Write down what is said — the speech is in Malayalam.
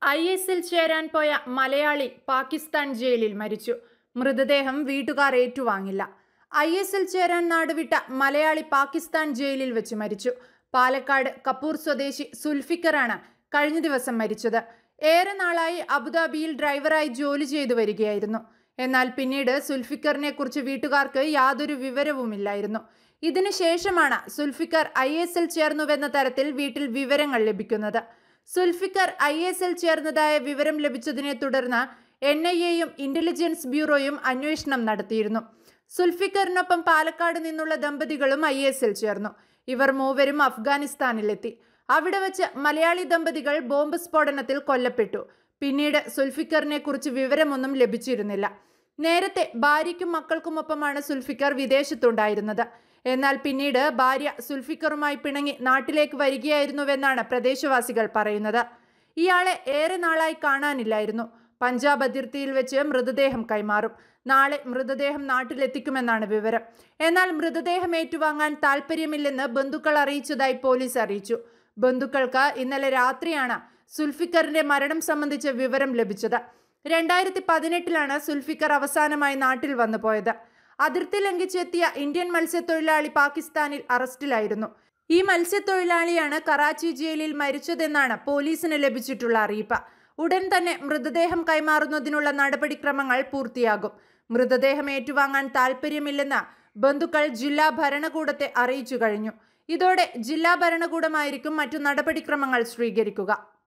ഐ എസിൽ ചേരാൻ പോയ മലയാളി പാകിസ്ഥാൻ ജയിലിൽ മരിച്ചു മൃതദേഹം വീട്ടുകാർ ഏറ്റുവാങ്ങില്ല ഐ എസിൽ ചേരാൻ നാടുവിട്ട മലയാളി പാകിസ്ഥാൻ ജയിലിൽ വെച്ച് മരിച്ചു പാലക്കാട് കപ്പൂർ സ്വദേശി സുൽഫിക്കറാണ് കഴിഞ്ഞ ദിവസം മരിച്ചത് ഏറെ നാളായി അബുദാബിയിൽ ഡ്രൈവറായി ജോലി ചെയ്തു വരികയായിരുന്നു എന്നാൽ പിന്നീട് സുൽഫിക്കറിനെ കുറിച്ച് വീട്ടുകാർക്ക് യാതൊരു വിവരവുമില്ലായിരുന്നു ഇതിനു ശേഷമാണ് സുൽഫിക്കർ ഐ എസിൽ ചേർന്നുവെന്ന തരത്തിൽ വീട്ടിൽ വിവരങ്ങൾ ലഭിക്കുന്നത് സുൽഫിക്കർ ഐ എസ് എൽ ചേർന്നതായ വിവരം ലഭിച്ചതിനെ തുടർന്ന് എൻ ഐ എയും ഇന്റലിജൻസ് ബ്യൂറോയും അന്വേഷണം നടത്തിയിരുന്നു സുൽഫിക്കറിനൊപ്പം പാലക്കാട് നിന്നുള്ള ദമ്പതികളും ഐ എസ് എൽ ചേർന്നു ഇവർ മൂവരും അഫ്ഗാനിസ്ഥാനിലെത്തി അവിടെ വെച്ച് മലയാളി ദമ്പതികൾ ബോംബ് സ്ഫോടനത്തിൽ കൊല്ലപ്പെട്ടു പിന്നീട് സുൽഫിക്കറിനെ കുറിച്ച് വിവരമൊന്നും ലഭിച്ചിരുന്നില്ല നേരത്തെ ഭാര്യയ്ക്കും മക്കൾക്കുമൊപ്പമാണ് സുൽഫിക്കർ വിദേശത്തുണ്ടായിരുന്നത് എന്നാൽ പിന്നീട് ഭാര്യ സുൽഫിക്കറുമായി പിണങ്ങി നാട്ടിലേക്ക് വരികയായിരുന്നുവെന്നാണ് പ്രദേശവാസികൾ പറയുന്നത് ഇയാളെ ഏറെ നാളായി കാണാനില്ലായിരുന്നു പഞ്ചാബ് അതിർത്തിയിൽ വെച്ച് മൃതദേഹം കൈമാറും നാളെ മൃതദേഹം നാട്ടിലെത്തിക്കുമെന്നാണ് വിവരം എന്നാൽ മൃതദേഹം ഏറ്റുവാങ്ങാൻ താല്പര്യമില്ലെന്ന് ബന്ധുക്കൾ അറിയിച്ചതായി പോലീസ് അറിയിച്ചു ബന്ധുക്കൾക്ക് ഇന്നലെ രാത്രിയാണ് സുൽഫിക്കറിന്റെ മരണം സംബന്ധിച്ച വിവരം ലഭിച്ചത് രണ്ടായിരത്തി പതിനെട്ടിലാണ് സുൽഫിക്കർ അവസാനമായി നാട്ടിൽ വന്നു പോയത് അതിർത്തി ലംഘിച്ചെത്തിയ ഇന്ത്യൻ മത്സ്യത്തൊഴിലാളി പാകിസ്ഥാനിൽ അറസ്റ്റിലായിരുന്നു ഈ മത്സ്യത്തൊഴിലാളിയാണ് കറാച്ചി ജയിലിൽ മരിച്ചതെന്നാണ് പോലീസിന് ലഭിച്ചിട്ടുള്ള അറിയിപ്പ് ഉടൻ തന്നെ മൃതദേഹം കൈമാറുന്നതിനുള്ള നടപടിക്രമങ്ങൾ പൂർത്തിയാകും മൃതദേഹം ഏറ്റുവാങ്ങാൻ താല്പര്യമില്ലെന്ന് ബന്ധുക്കൾ ജില്ലാ ഭരണകൂടത്തെ അറിയിച്ചു കഴിഞ്ഞു ഇതോടെ ജില്ലാ ഭരണകൂടമായിരിക്കും മറ്റു നടപടിക്രമങ്ങൾ സ്വീകരിക്കുക